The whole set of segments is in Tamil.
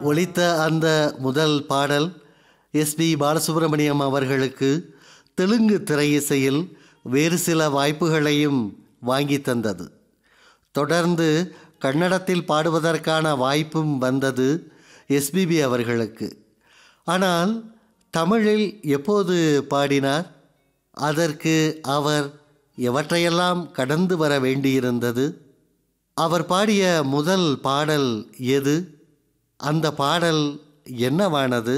ஒலித்த அந்த முதல் பாடல் எஸ்பி பாலசுப்ரமணியம் அவர்களுக்கு தெலுங்கு திரையிசையில் வேறு சில வாய்ப்புகளையும் வாங்கி தந்தது தொடர்ந்து கன்னடத்தில் பாடுவதற்கான வாய்ப்பும் வந்தது எஸ்பிபி அவர்களுக்கு ஆனால் தமிழில் எப்போது பாடினார் அதற்கு அவர் எவற்றையெல்லாம் கடந்து வர வேண்டியிருந்தது அவர் பாடிய முதல் பாடல் எது அந்த பாடல் என்னவானது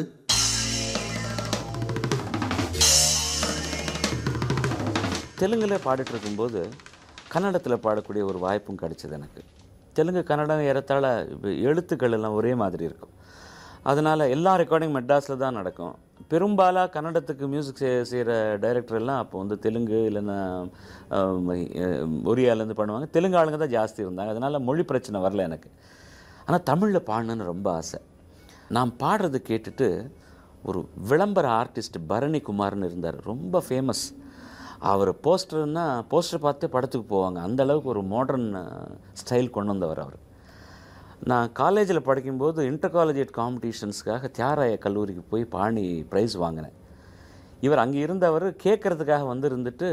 தெலுங்கில் பாடிட்டு இருக்கும்போது கன்னடத்தில் பாடக்கூடிய ஒரு வாய்ப்பும் கிடைச்சது எனக்கு தெலுங்கு கன்னடம் ஏறத்தாழ இப்ப எழுத்துக்கள் எல்லாம் ஒரே மாதிரி இருக்கும் அதனால் எல்லா ரெக்கார்டிங் மெட்ராஸில் தான் நடக்கும் பெரும்பாலாக கன்னடத்துக்கு மியூசிக் செய்கிற டைரக்டர் எல்லாம் அப்போ வந்து தெலுங்கு இல்லைன்னா ஆம், அஹ், ஒரியாலேருந்து பண்ணுவாங்க தெலுங்கு ஆளுங்க தான் ஜாஸ்தி இருந்தாங்க அதனால் மொழி பிரச்சனை வரல எனக்கு ஆனால் தமிழில் பாடணுன்னு ரொம்ப ஆசை நான் பாடுறது கேட்டுட்டு ஒரு விளம்பர ஆர்டிஸ்ட் பரணி குமார்னு இருந்தார் ரொம்ப ஃபேமஸ் அவர் போஸ்டர்னா போஸ்டர் பார்த்து படத்துக்கு போவாங்க அந்த அளவுக்கு ஒரு மாடர்ன் ஸ்டைல் கொண்டு வந்தவர் அவர் நான் காலேஜில் படிக்கும்போது இன்டர் காலேஜேட் காம்படிஷன்ஸ்க்காக தியாராய கல்லூரிக்கு போய் பாணி ப்ரைஸ் வாங்கினேன் இவர் அங்கே இருந்தவர் கேட்குறதுக்காக வந்து இருந்துட்டு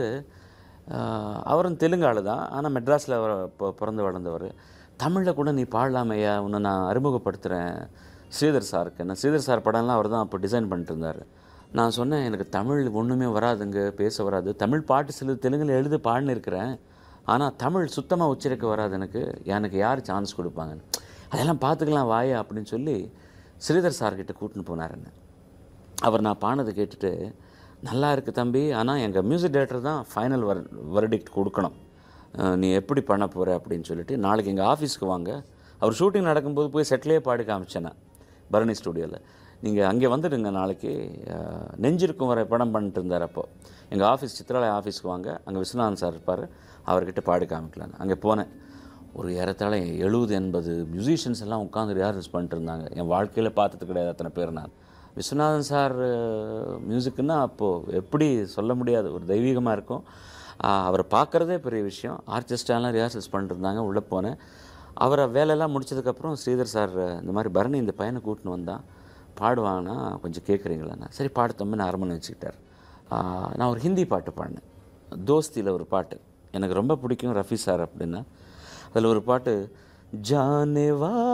ஆஹ், அவரும் தெலுங்கு ஆளு தான் ஆனால் மெட்ராஸில் அவர் பொ- பிறந்து வளர்ந்தவர் தமிழில் கூட நீ பாடலாமையா உன்னை நான் அறிமுகப்படுத்துகிறேன் ஸ்ரீதர் சாருக்கு நான் ஸ்ரீதர் சார் படம்லாம் அவர் தான் அப்போ டிசைன் பண்ணிட்டு இருந்தார் நான் சொன்னேன் எனக்கு தமிழ் ஒன்றுமே வராதுங்க பேச வராது தமிழ் பாட்டு சில தெலுங்கில் எழுதி பாடின்னு இருக்கிறேன் ஆனால் தமிழ் சுத்தமாக உச்சரிக்க வராது எனக்கு எனக்கு யார் சான்ஸ் கொடுப்பாங்கன்னு அதெல்லாம் பார்த்துக்கலாம் வாயா அப்படின்னு சொல்லி ஸ்ரீதர் சார்கிட்ட கூட்டின்னு போனார் என்ன அவர் நான் பாடினதை கேட்டுட்டு நல்லா இருக்கு தம்பி ஆனால் எங்கள் மியூசிக் டைரக்டர் தான் ஃபைனல் வர் வரடிக்ட் கொடுக்கணும் அஹ் நீ எப்படி பண்ண போகிற அப்படின்னு சொல்லிட்டு நாளைக்கு எங்கள் ஆஃபீஸ்க்கு வாங்க அவர் ஷூட்டிங் நடக்கும்போது போய் செட்லேயே பாடி காமிச்சேன் நான் பரணி ஸ்டூடியோவில் நீங்கள் அங்கே வந்துடுங்க நாளைக்கு அஹ், நெஞ்சிருக்கும் வரை படம் பண்ணிட்டு இருந்தார் அப்போது எங்கள் ஆஃபீஸ் சித்ராலய ஆஃபீஸ்க்கு வாங்க அங்கே விஸ்வநாதன் சார் இருப்பார் அவர்கிட்ட பாடி காமிக்கலான்னு அங்கே போனேன் ஒரு ஏறத்தாழ எழுபது எண்பது மியூசிஷியன்ஸ் எல்லாம் உட்காந்து ரிஹார்சல்ஸ் பண்ணிட்டு இருந்தாங்க என் வாழ்க்கையில் பார்த்தது கிடையாது அத்தனை பேர் நான் விஸ்வநாதன் சார் மியூசிக்குன்னா அப்போது எப்படி சொல்ல முடியாது ஒரு தெய்வீகமாக இருக்கும் ஆஹ் அவரை பார்க்குறதே பெரிய விஷயம் ஆர்கெஸ்ட்ராலாம் ரிஹார்சல்ஸ் பண்ணிட்டு இருந்தாங்க உள்ளே போனேன் அவரை வேலையெல்லாம் முடிச்சதுக்கப்புறம் ஸ்ரீதர் சார் இந்த மாதிரி பரணி இந்த பையனை கூட்டின்னு வந்தான் பாடுவாங்கன்னா கொஞ்சம் கேட்குறீங்களாண்ணா சரி பாடு தம்பி நான் அரமணை வச்சுக்கிட்டார் ஆஹ் நான் ஒரு ஹிந்தி பாட்டு பாடினேன் தோஸ்தியில் ஒரு பாட்டு எனக்கு ரொம்ப பிடிக்கும் ரஃபி சார் அப்படின்னா அதில் ஒரு பாட்டு ஜானே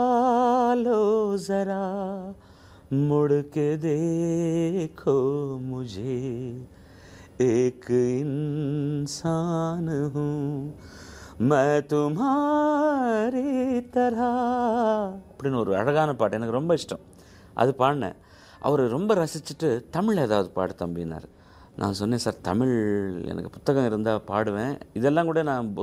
வாலோ ஜரா मुड़ के देखो मुझे एक इंसान हूँ मैं तुम्हारी तरह அப்படின்னு ஒரு அழகான பாட்டு எனக்கு ரொம்ப இஷ்டம் அது பாடினேன் அவர் ரொம்ப ரசிச்சுட்டு தமிழ் ஏதாவது பாடு தம்பினார் நான் சொன்னேன் சார் தமிழ் எனக்கு புத்தகம் இருந்தால் பாடுவேன் இதெல்லாம் கூட நான்